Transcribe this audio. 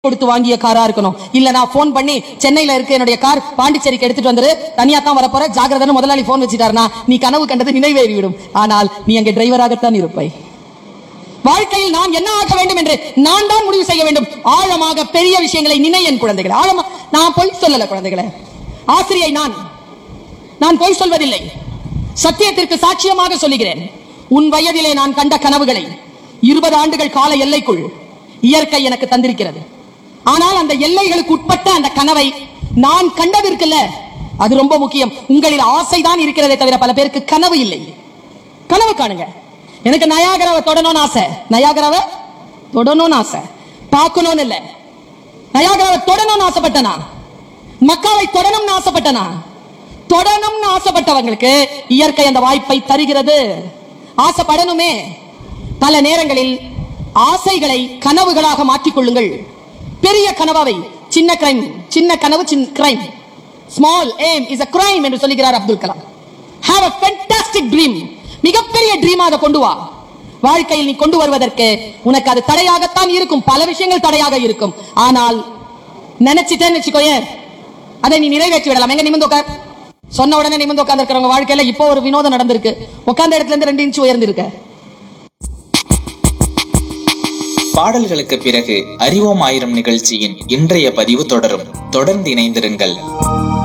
கொடுத்து வாங்கிய காரா இருக்கணும் இல்ல நான் போன் பண்ணி சென்னையில இருக்க என்னுடைய கார் பாண்டிச்சேரிக்கு எடுத்துட்டு வந்துரு தனியா தான் வரப்போற ஜாகிரதன்னு முதலாளி போன் வச்சுட்டாருனா நீ கனவு கண்டது நினைவேறிவிடும் ஆனால் நீ அங்கே டிரைவராகத்தான் இருப்பாய் வாழ்க்கையில் நான் என்ன ஆக வேண்டும் என்று நான் தான் முடிவு செய்ய வேண்டும் ஆழமாக பெரிய விஷயங்களை நினை என் குழந்தைகள் ஆழமா நான் பொய் சொல்லல குழந்தைகளே ஆசிரியை நான் நான் பொய் சொல்வதில்லை சத்தியத்திற்கு சாட்சியமாக சொல்லுகிறேன் உன் வயதிலே நான் கண்ட கனவுகளை இருபது ஆண்டுகள் கால எல்லைக்குள் இயற்கை எனக்கு தந்திருக்கிறது ஆனால் அந்த எல்லைகளுக்கு உட்பட்ட அந்த கனவை நான் கண்டதற்குல்ல அது ரொம்ப முக்கியம் உங்களில் ஆசைதான் இருக்கிறதே தவிர பல பேருக்கு கனவு இல்லை கனவு காணுங்க எனக்கு நயாகராவை தொடணும்னு ஆசை நயாகராவை தொடணும்னு ஆசை பார்க்கணும்னு இல்ல நயாகராவை தொடணும்னு ஆசைப்பட்டனா மக்காவை தொடணும்னு ஆசைப்பட்டனா தொடணும்னு ஆசைப்பட்டவங்களுக்கு இயற்கை அந்த வாய்ப்பை தருகிறது ஆசைப்படணுமே பல நேரங்களில் ஆசைகளை கனவுகளாக மாற்றிக் கொள்ளுங்கள் பெரிய கனவாவை சின்ன கிரைம் சின்ன கனவு சின்ன crime small aim is a crime என்று சொல்லுகிறார் Abdul Kalam have a fantastic dream மிகப்பெரிய ட்ரீம் அதை கொண்டு வா வாழ்க்கையில் நீ கொண்டு வருவதற்கு உனக்கு அது தடையாகத்தான் இருக்கும் பல விஷயங்கள் தடையாக இருக்கும் ஆனால் நினைச்சிட்டேன்னு வச்சுக்கோயேன் அதை நீ நிறைவேற்றி விடலாம் எங்க நிமிந்து உட்கார் சொன்ன உடனே நிமிந்து உட்கார்ந்து இருக்கிறவங்க வாழ்க்கையில இப்போ ஒரு வினோதம் நடந்திருக்கு உட்கார்ந்த இடத்துல இருந்து ரெண்டு இன்ச் உயர்ந்திருக்க பாடல்களுக்கு பிறகு அறிவோம் ஆயிரம் நிகழ்ச்சியின் இன்றைய பதிவு தொடரும் தொடர்ந்து இணைந்திருங்கள்